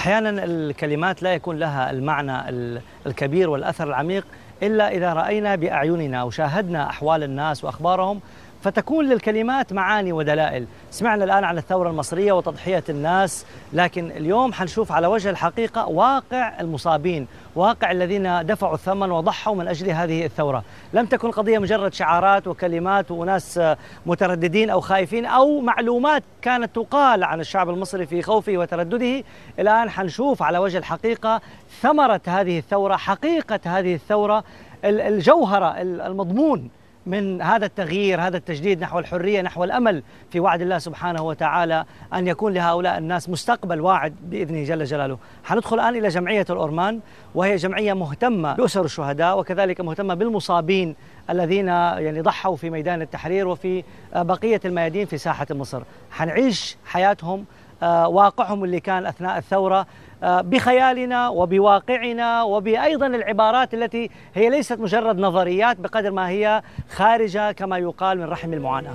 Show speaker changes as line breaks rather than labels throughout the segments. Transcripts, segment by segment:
أحيانا الكلمات لا يكون لها المعنى الكبير والأثر العميق إلا إذا رأينا بأعيننا وشاهدنا أحوال الناس وأخبارهم فتكون للكلمات معاني ودلائل سمعنا الآن عن الثورة المصرية وتضحية الناس لكن اليوم حنشوف على وجه الحقيقة واقع المصابين واقع الذين دفعوا الثمن وضحوا من أجل هذه الثورة لم تكن قضية مجرد شعارات وكلمات وناس مترددين أو خايفين أو معلومات كانت تقال عن الشعب المصري في خوفه وتردده الآن حنشوف على وجه الحقيقة ثمرة هذه الثورة حقيقة هذه الثورة الجوهرة المضمون من هذا التغيير هذا التجديد نحو الحرية نحو الأمل في وعد الله سبحانه وتعالى أن يكون لهؤلاء الناس مستقبل واعد بإذنه جل جلاله حندخل الآن إلى جمعية الأورمان وهي جمعية مهتمة بأسر الشهداء وكذلك مهتمة بالمصابين الذين يعني ضحوا في ميدان التحرير وفي بقية الميادين في ساحة مصر حنعيش حياتهم واقعهم اللي كان أثناء الثورة بخيالنا وبواقعنا وبأيضا العبارات التي هي ليست مجرد نظريات بقدر ما هي خارجة كما يقال من رحم المعاناة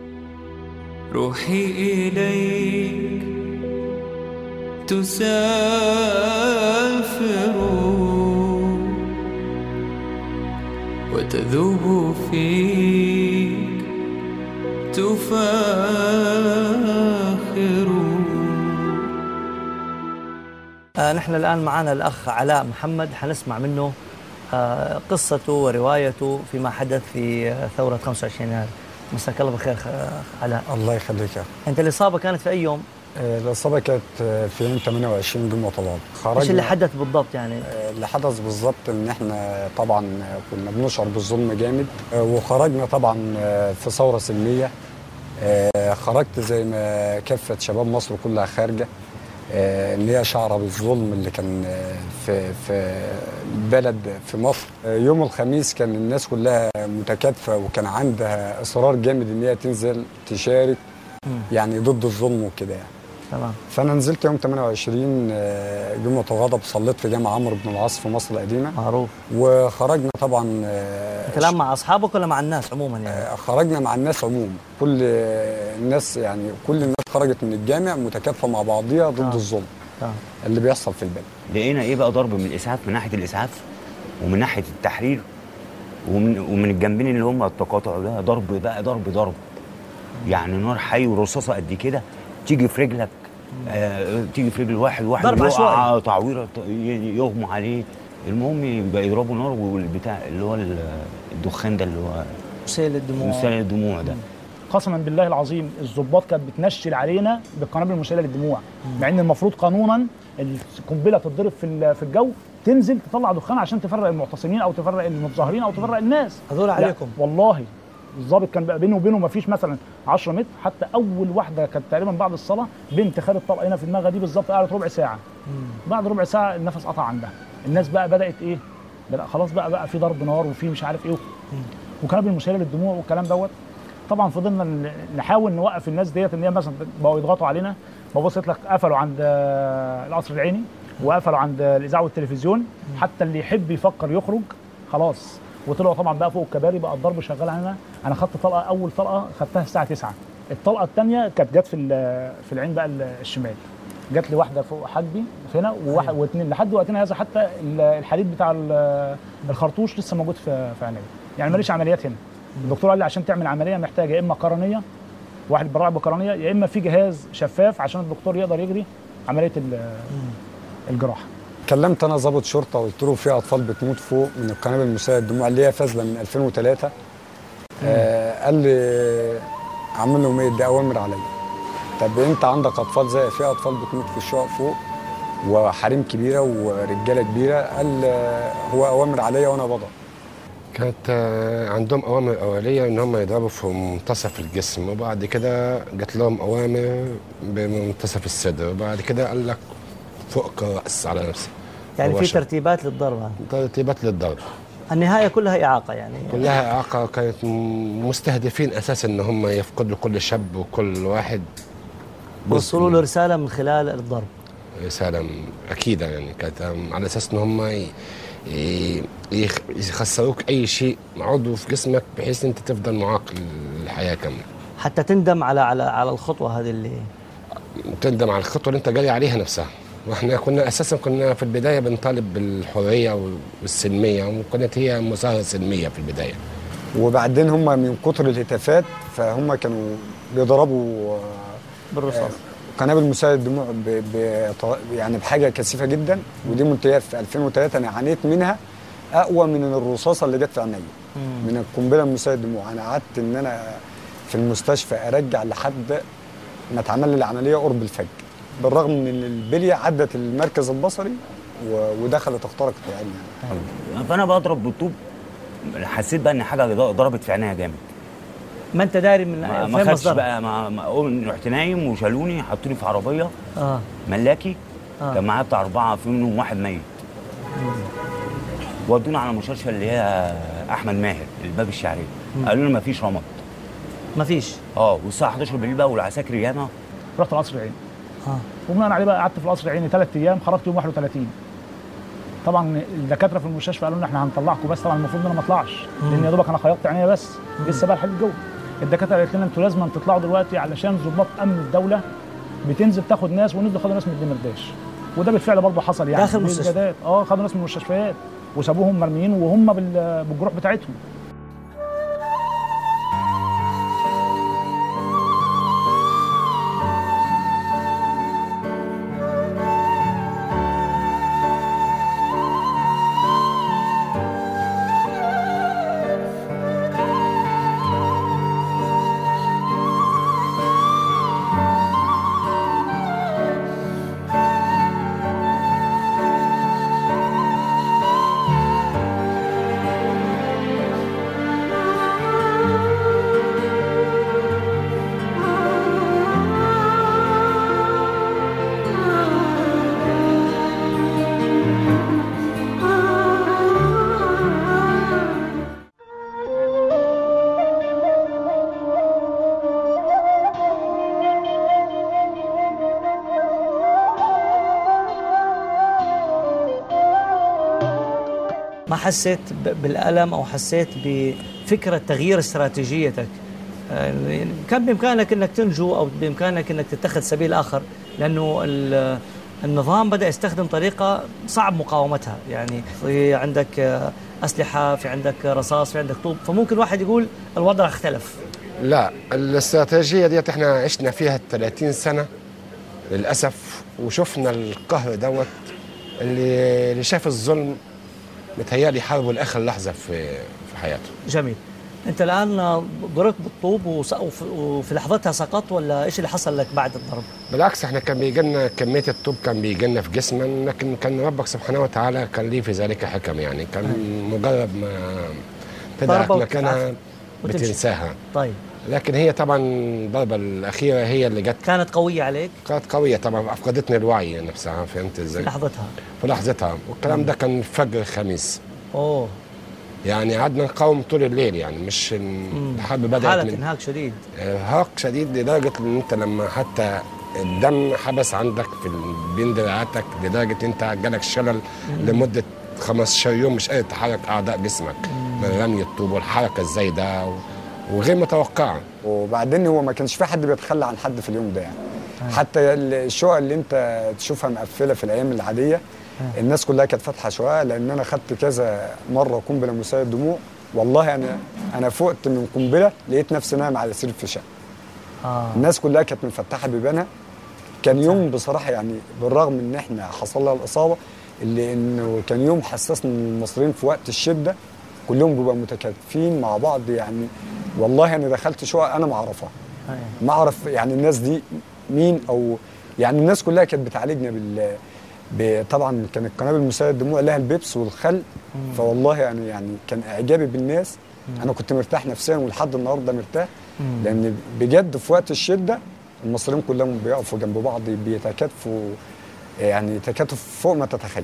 روحي إليك تسافر وتذوب فيك تفاخر
آه نحن الآن معنا الأخ علاء محمد حنسمع منه آه قصته وروايته فيما حدث في ثورة 25 يناير مساك الله بالخير علاء
الله يخليك
أنت الإصابة كانت في أي يوم؟
آه الإصابة كانت في يوم 28 جمعة طلال
ايش اللي حدث بالضبط يعني؟
آه اللي حدث بالضبط إن إحنا طبعا كنا بنشعر بالظلم جامد آه وخرجنا طبعا في ثورة سلمية آه خرجت زي ما كافة شباب مصر كلها خارجة ان هي شعره بالظلم اللي كان في في بلد في مصر يوم الخميس كان الناس كلها متكاتفه وكان عندها اصرار جامد ان هي تنزل تشارك يعني ضد الظلم وكده يعني
تمام
فانا نزلت يوم 28 جمعه الغضب صليت في جامع عمرو بن العاص في مصر القديمه
معروف
وخرجنا طبعا
انت الان مع اصحابك ولا مع الناس عموما يعني؟
خرجنا مع الناس عموما كل الناس يعني كل الناس خرجت من الجامع متكاتفه مع بعضيها ضد
آه.
الظلم
آه.
اللي بيحصل في البلد
لقينا ايه بقى ضرب من الاسعاف من ناحيه الاسعاف ومن ناحيه التحرير ومن ومن الجنبين اللي هم التقاطع ده ضرب بقى ضرب ضرب يعني نار حي ورصاصه قد كده تيجي في رجلك آه تيجي في رجل واحد واحد
ضرب
يقع
عشوائي.
تعويره ط- ي- يغمى عليه المهم يبقى يضربوا نار والبتاع اللي هو ال- الدخان ده اللي هو
سيل الدموع
مثال الدموع ده
قسما بالله العظيم الضباط كانت بتنشل علينا بالقنابل المسيله للدموع مع ان المفروض قانونا القنبله تتضرب في ال- في الجو تنزل تطلع دخان عشان تفرق المعتصمين او تفرق المتظاهرين او تفرق الناس
هذول
لا،
عليكم
والله الضابط كان بقى بينه وبينه ما فيش مثلا 10 متر حتى اول واحده كانت تقريبا بعد الصلاه بنت خدت طلقه هنا في دماغها دي بالظبط قعدت ربع ساعه بعد ربع ساعه النفس قطع عندها الناس بقى بدات ايه لا خلاص بقى بقى في ضرب نار وفي مش عارف ايه وقنابل مسيله للدموع والكلام دوت طبعا فضلنا ن- نحاول نوقف الناس ديت ان هي مثلا بقوا يضغطوا علينا ببص لك قفلوا عند آه، القصر العيني وقفلوا عند الاذاعه والتلفزيون حتى اللي يحب يفكر يخرج خلاص وطلعوا طبعا بقى فوق الكباري بقى الضرب شغال علينا انا خدت طلقه اول طلقه خدتها الساعه 9 الطلقه الثانيه كانت جت في ال- في العين بقى ال- الشمال جات لي واحده فوق حاجبي هنا وواحد واثنين لحد وقتنا هذا حتى ال- الحديد بتاع ال- الخرطوش لسه موجود في في عينيا يعني ماليش عمليات هنا الدكتور قال لي عشان تعمل عمليه محتاج يا اما قرنيه واحد براعي بقرنيه يا اما في جهاز شفاف عشان الدكتور يقدر يجري عمليه ال- الجراحه
كلمت انا ضابط شرطه قلت له في اطفال بتموت فوق من القنابل المسيله للدموع اللي هي فازله من 2003 آه قال لي عامل لهم ايه دي اوامر عليا طب انت عندك اطفال زي في اطفال بتموت في الشقق فوق وحريم كبيره ورجاله كبيره قال آه، هو اوامر عليا وانا بضع
كانت آه، عندهم اوامر اوليه ان هم يضربوا في منتصف الجسم وبعد كده جات لهم اوامر بمنتصف الصدر وبعد كده قال لك فوق الراس على نفسه
يعني في
مباشرة.
ترتيبات للضرب
ترتيبات للضرب
النهايه كلها اعاقه يعني
كلها اعاقه كانت م- مستهدفين اساسا ان هم يفقدوا كل شاب وكل واحد جزء
وصلوا
من
له رساله من خلال الضرب
رساله اكيده يعني كانت على اساس ان هم ي- ي- يخ- يخسروك اي شيء عضو في جسمك بحيث انت تفضل معاق الحياه كامله
حتى تندم على على على الخطوه هذه اللي
تندم على الخطوه اللي انت جاري عليها نفسها واحنا كنا اساسا كنا في البدايه بنطالب بالحريه والسلميه وكانت هي مظاهره سلميه في البدايه
وبعدين هم من كتر الهتافات فهم كانوا بيضربوا آه،
بالرصاص
قنابل مسيل الدموع ب... ب... يعني بحاجه كثيفه جدا ودي منتهيه في 2003 انا عانيت منها اقوى من الرصاصه اللي جت في عينيا من القنبله المسيل الدموع انا قعدت ان انا في المستشفى ارجع لحد ما اتعمل لي العمليه قرب الفجر بالرغم من ان البليه عدت المركز البصري و... ودخلت اخترقت عيني يعني.
فانا بضرب بالطوب حسيت بقى ان حاجه ضربت في عينيا جامد
ما انت داري من
ما,
فين
ما خدتش
مصدرها
بقى ما, ما أقوم- رحت نايم وشالوني حطوني في عربيه
اه
ملاكي
آه.
كان معايا بتاع اربعه في منهم واحد ميت ودونا على مستشفى اللي هي احمد ماهر الباب الشعريه قالوا لنا مفيش رمد
ما فيش
اه والساعه 11 بالليل بقى والعساكر ياما
رحت القصر العيني
اه
وبناء عليه بقى قعدت في القصر العيني ثلاث ايام خرجت يوم 31 طبعا الدكاتره في المستشفى قالوا لنا احنا هنطلعكم بس طبعا المفروض ان انا ما اطلعش لان يا دوبك انا خيطت عينيا بس لسه بقى لحد جوه الدكاتره قالت لنا انتوا لازم تطلعوا دلوقتي علشان ضباط امن الدوله بتنزل تاخد ناس ونزلوا خدوا ناس من الدمرداش وده بالفعل برضه حصل يعني
داخل
دي
المستشفى.
إجادات. اه خدوا ناس من المستشفيات وسابوهم مرميين وهم بال- بالجروح بتاعتهم
ما حسيت ب- بالألم أو حسيت بفكرة تغيير استراتيجيتك آه، كان بإمكانك أنك تنجو أو بإمكانك أنك تتخذ سبيل آخر لأنه ال- النظام بدأ يستخدم طريقة صعب مقاومتها يعني في عندك آه، أسلحة في عندك رصاص في عندك طوب فممكن واحد يقول الوضع اختلف
لا الاستراتيجيه ديت احنا عشنا فيها 30 سنه للاسف وشفنا القهر دوت اللي اللي شاف الظلم متهيألي حاربه لاخر لحظه في في حياته
جميل أنت الآن ضربت بالطوب وس- وف- وفي لحظتها سقطت ولا إيش اللي حصل لك بعد الضرب؟
بالعكس احنا كان بيجي لنا كميه الطوب كان بيجي لنا في جسمنا لكن كان ربك سبحانه وتعالى كان ليه في ذلك حكم يعني كان مجرد ما تدرك
ضربة
مكانها
وتتعافى وتمشي.
بتنساها
طيب
لكن هي طبعا الضربه الاخيره هي اللي جت
كانت قوية عليك
كانت قويه طبعا افقدتني الوعي نفسها فهمت
في
ازاي؟
لحظتها
في لحظتها والكلام ده كان فجر الخميس
أوه
يعني قعدنا نقاوم طول الليل يعني مش الحرب بدات
حالة
من
انهاك شديد
ارهاق شديد لدرجه ان انت لما حتى الدم حبس عندك في ال- بين دراعاتك لدرجه انت جالك شلل لمده 15 يوم مش قادر تحرك اعضاء جسمك من رمي الطوب والحركه الزايده و- وغير متوقعه
وبعدين هو ما كانش في حد بيتخلى عن حد في اليوم ده يعني حتى الشقق اللي انت تشوفها مقفله في الايام العاديه الناس كلها كانت فاتحه شقق لان انا خدت كذا مره قنبله مسيل دموع والله انا انا فقت من قنبله لقيت نفسي نايم على سرير في شقه
آه.
الناس كلها كانت مفتحه بيبانها كان يوم بصراحه يعني بالرغم ان احنا حصل لها الاصابه اللي انه كان يوم حسسنا ان المصريين في وقت الشده كلهم بيبقوا متكاتفين مع بعض يعني والله انا دخلت شقق انا ما اعرفها
أيوة.
ما اعرف يعني الناس دي مين او يعني الناس كلها كانت بتعالجنا بال ب- طبعا كان القنابل المسيله الدموع لها البيبس والخل فوالله يعني يعني كان اعجابي بالناس انا كنت مرتاح نفسيا ولحد النهارده مرتاح لان بجد في وقت الشده المصريين كلهم بيقفوا جنب بعض بيتكاتفوا يعني تكاتف فوق ما تتخيل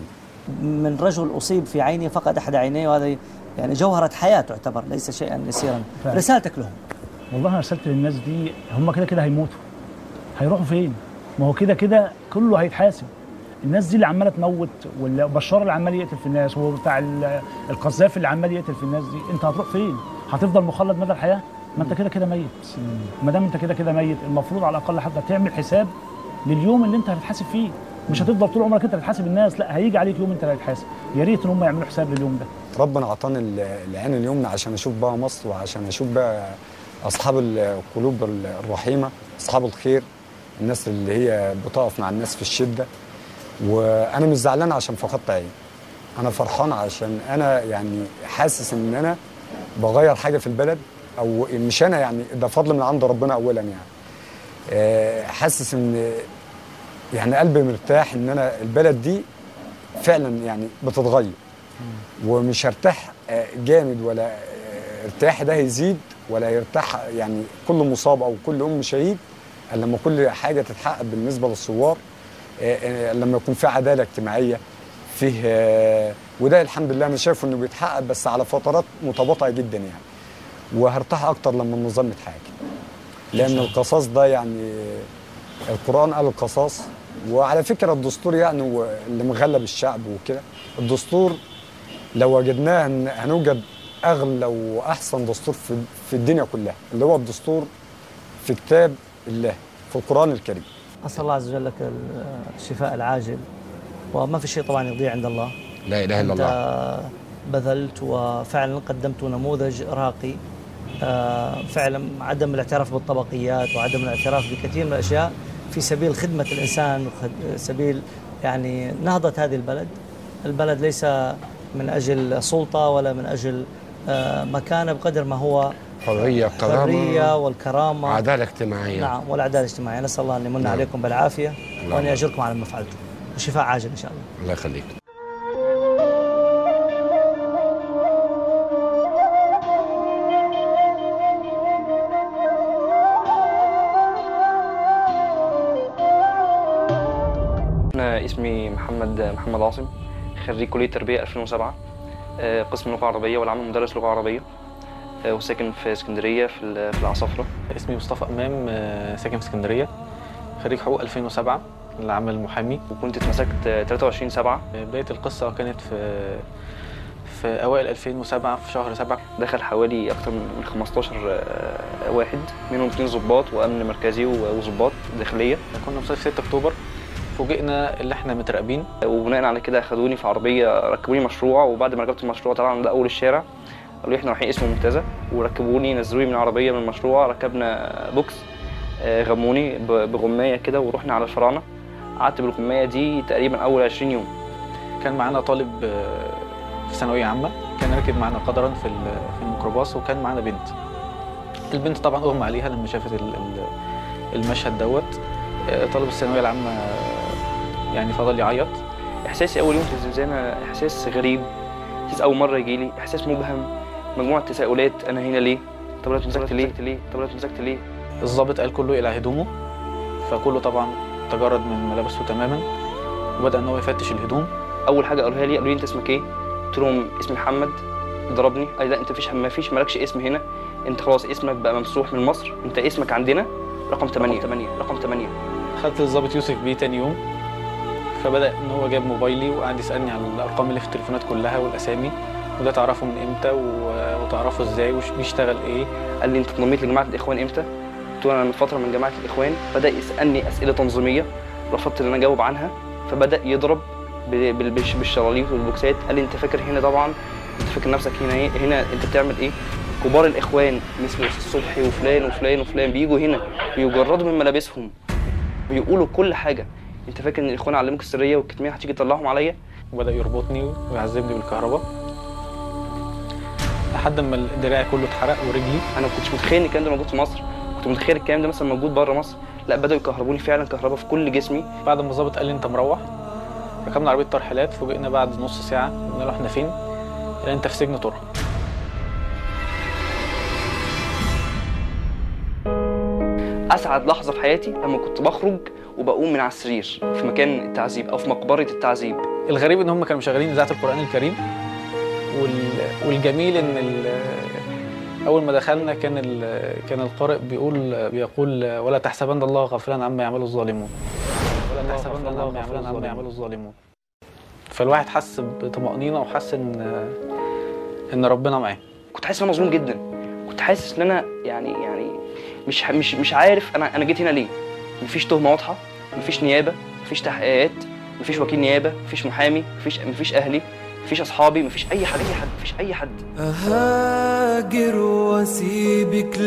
من رجل اصيب في عينه فقد احد عينيه وهذا يعني جوهره حياه تعتبر ليس شيئا يسيرا
فعلا.
رسالتك لهم
والله انا رسالتي للناس دي هم كده كده هيموتوا هيروحوا فين؟ ما هو كده كده كله هيتحاسب الناس دي اللي عماله تموت والبشار اللي عمال يقتل في الناس وبتاع ال- القذافي اللي عمال يقتل في الناس دي انت هتروح فين؟ هتفضل مخلد مدى الحياه؟ ما انت كده كده ميت ما دام انت كده كده ميت المفروض على الاقل حتى تعمل حساب لليوم اللي انت هتتحاسب فيه مش هتفضل طول عمرك انت اللي تحاسب الناس لا هيجي عليك يوم انت اللي هتحاسب يا ريت ان هم يعملوا حساب لليوم ده
ربنا اعطاني ال- العين اليمنى عشان اشوف بقى مصر وعشان اشوف بقى اصحاب القلوب ال- الرحيمه اصحاب الخير الناس اللي هي بتقف مع الناس في الشده وانا مش زعلان عشان فقدت عين انا فرحان عشان انا يعني حاسس ان انا بغير حاجه في البلد او مش انا يعني ده فضل من عند ربنا اولا يعني آه، حاسس ان يعني قلبي مرتاح ان انا البلد دي فعلا يعني بتتغير ومش هرتاح آه، جامد ولا آه، ارتاحي ده هيزيد ولا يرتاح يعني كل مصاب او كل ام شهيد إلا لما كل حاجه تتحقق بالنسبه للثوار آه، آه، لما يكون في عداله اجتماعيه فيه آه، وده الحمد لله انا شايفه انه بيتحقق بس على فترات متباطئه جدا يعني وهرتاح اكتر لما النظام يتحاكم لان القصاص ده يعني القران قال القصاص وعلى فكره الدستور يعني هو اللي مغلب الشعب وكده الدستور لو وجدناه هن- هنوجد اغلى واحسن دستور في في الدنيا كلها اللي هو الدستور في كتاب الله في القران الكريم
اسال الله عز وجل لك الشفاء العاجل وما في شيء طبعا يضيع عند الله
لا اله الا الله
انت بذلت وفعلا قدمت نموذج راقي آه، فعلا عدم الاعتراف بالطبقيات وعدم الاعتراف بكثير من الاشياء في سبيل خدمه الانسان وسبيل يعني نهضه هذه البلد البلد ليس من اجل سلطه ولا من اجل آه، مكانه بقدر ما هو
حريه
الحريه
كرامه
والكرامه
عداله اجتماعيه
نعم والعداله الاجتماعيه نسال الله ان يمن
نعم.
عليكم بالعافيه وان
اللهم
ياجركم على ما فعلتم وشفاء عاجل ان شاء الله
الله يخليك
أنا اسمي محمد محمد عاصم خريج كلية تربية 2007 آه، قسم لغة عربية والعمل مدرس لغة عربية آه، وساكن في اسكندرية في ال- في العصافرة
اسمي مصطفى امام آه، ساكن في اسكندريه خريج حقوق 2007 العمل محامي
وكنت اتمسكت آه، 23 7
آه، بدايه القصه كانت في في اوائل 2007 في شهر 7
دخل حوالي أكتر من 15 آه، واحد منهم اثنين ضباط وأمن مركزي و- وضباط داخلية
كنا في صيف 6 اكتوبر فوجئنا اللي احنا متراقبين
وبناء على كده أخدوني في عربية ركبوني مشروع وبعد ما ركبت المشروع طبعا ده أول الشارع قالوا لي احنا رايحين اسم منتزه وركبوني نزلوني من العربية من المشروع ركبنا بوكس آه، غموني ب- بغماية كده ورحنا على الفراعنة قعدت بالغماية دي تقريبا أول 20 يوم
كان معانا طالب آه، في ثانويه عامه كان راكب معانا قدرا في ال- في الميكروباص وكان معانا بنت البنت طبعا اغمى عليها لما شافت ال- ال- المشهد دوت آه، طالب الثانويه العامه آه، يعني فضل يعيط
احساسي اول يوم في الزنزانه احساس غريب احساس اول مره يجي لي احساس مبهم مجموعه تساؤلات انا هنا ليه طب انا اتمسكت ليه ليه طب انا اتمسكت ليه
الضابط قال كله يقلع هدومه فكله طبعا تجرد من ملابسه تماما وبدا ان هو يفتش الهدوم
اول حاجه قالوها لي قالوا لي انت اسمك ايه قلت لهم اسمي محمد ضربني قال لي لا انت مفيش ما فيش مالكش اسم هنا انت خلاص اسمك بقى ممسوح من مصر انت اسمك عندنا رقم 8 8 رقم 8
خدت الضابط يوسف بيه تاني يوم فبدا ان هو جاب موبايلي وقعد يسالني على الارقام اللي في التليفونات كلها والاسامي وده تعرفه من امتى و- وتعرفه ازاي وش بيشتغل ايه
قال لي انت انضميت لجماعه الاخوان امتى؟ قلت له انا من فتره من جماعه الاخوان بدا يسالني اسئله تنظيميه رفضت ان انا اجاوب عنها فبدا يضرب ب- بال- بالش- بالشراليط والبوكسات قال لي انت فاكر هنا طبعا انت فاكر نفسك هنا ايه هنا انت بتعمل ايه؟ كبار الاخوان مثل الصبحي وفلان وفلان وفلان بيجوا هنا بيجردوا من ملابسهم بيقولوا كل حاجه انت فاكر ان الاخوان علموك السريه والكتميه هتيجي تطلعهم عليا؟
وبدا يربطني ويعذبني بالكهرباء لحد ما دراعي كله اتحرق ورجلي
انا ما كنتش متخيل ان الكلام ده موجود في مصر كنت متخيل الكلام ده مثلا موجود بره مصر لا بداوا يكهربوني فعلا كهرباء في كل جسمي
بعد ما الظابط قال لي انت مروح ركبنا عربيه ترحيلات فوجئنا بعد نص ساعه قلنا له احنا فين؟ قال انت في سجن طرق
اسعد لحظه في حياتي لما كنت بخرج وبقوم من على السرير في مكان التعذيب او في مقبره التعذيب
الغريب ان هم كانوا مشغلين اذاعه القران الكريم وال... والجميل ان ال... اول ما دخلنا كان ال... كان القارئ بيقول بيقول ولا تحسبن الله غافلا عما يعمل الظالمون ولا تحسبن الله غافلا عما يعمل الظالمون فالواحد حس بطمأنينة وحس ان ان ربنا معاه
كنت حاسس ان انا مظلوم جدا كنت حاسس ان انا يعني يعني مش مش مش عارف انا انا جيت هنا ليه مفيش تهمه واضحه مفيش نيابه مفيش تحقيقات مفيش وكيل نيابه مفيش محامي مفيش مفيش اهلي مفيش اصحابي مفيش اي حد اي حد مفيش اي حد
أهاجر وأسيبك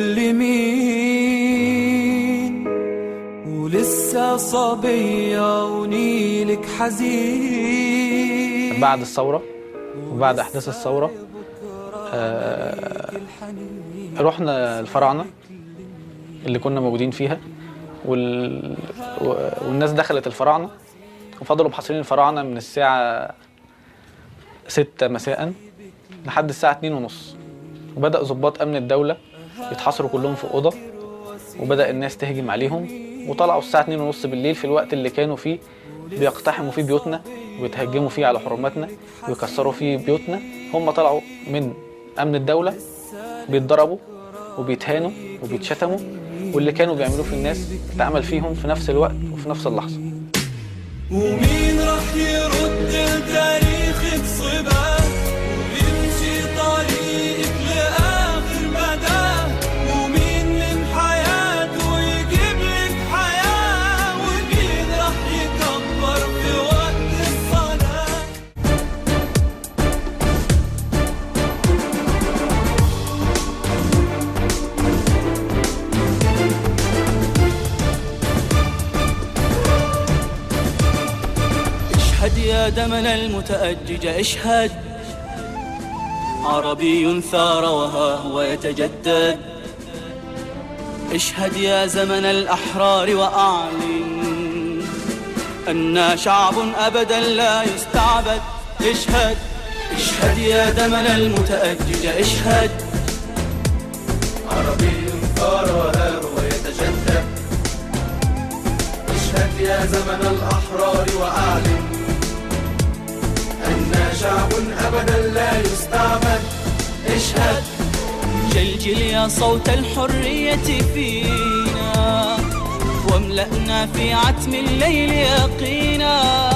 لمين ولسه صبية ونيلك حزين
بعد الثورة وبعد أحداث الثورة آه رحنا الفراعنة اللي كنا موجودين فيها وال... و- والناس دخلت الفراعنة وفضلوا محاصرين الفراعنة من الساعة ستة مساء لحد الساعة اتنين ونص وبدأ ضباط أمن الدولة يتحاصروا كلهم في أوضة وبدأ الناس تهجم عليهم وطلعوا الساعة اتنين ونص بالليل في الوقت اللي كانوا فيه بيقتحموا فيه بيوتنا ويتهجموا فيه على حرماتنا ويكسروا فيه بيوتنا هم طلعوا من أمن الدولة بيتضربوا وبيتهانوا وبيتشتموا واللي كانوا بيعملوه في الناس اتعمل فيهم في نفس الوقت وفي نفس اللحظة
ومين راح يرد لتاريخك صبا ويمشي طريقك لآخر مدى ومين من حياته يجيب لك حياة ومين راح يكبر في وقت الصلاة
اشهد يا دمنا المتأجج اشهد عربي ثار وها هو يتجدد اشهد يا زمن الأحرار وأعلن أنا شعب أبدا لا يستعبد اشهد اشهد يا دمنا المتأجج اشهد
عربي ثار وها هو يتجدد اشهد يا زمن الأحرار وأعلن أنا شعب أبدا لا يستعبد
اشهد جلجل يا صوت الحرية فينا واملأنا في عتم الليل يقينا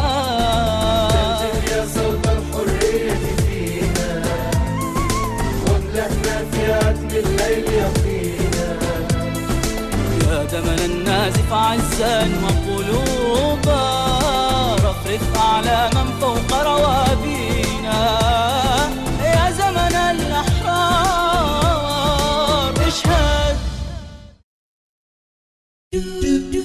يا صوت الحرية فينا واملأنا في عتم الليل يقينا
يا دمنا النازف عزا وقلوبا رفرف أعلاما فوق روابينا يا زمن الأحرار اشهد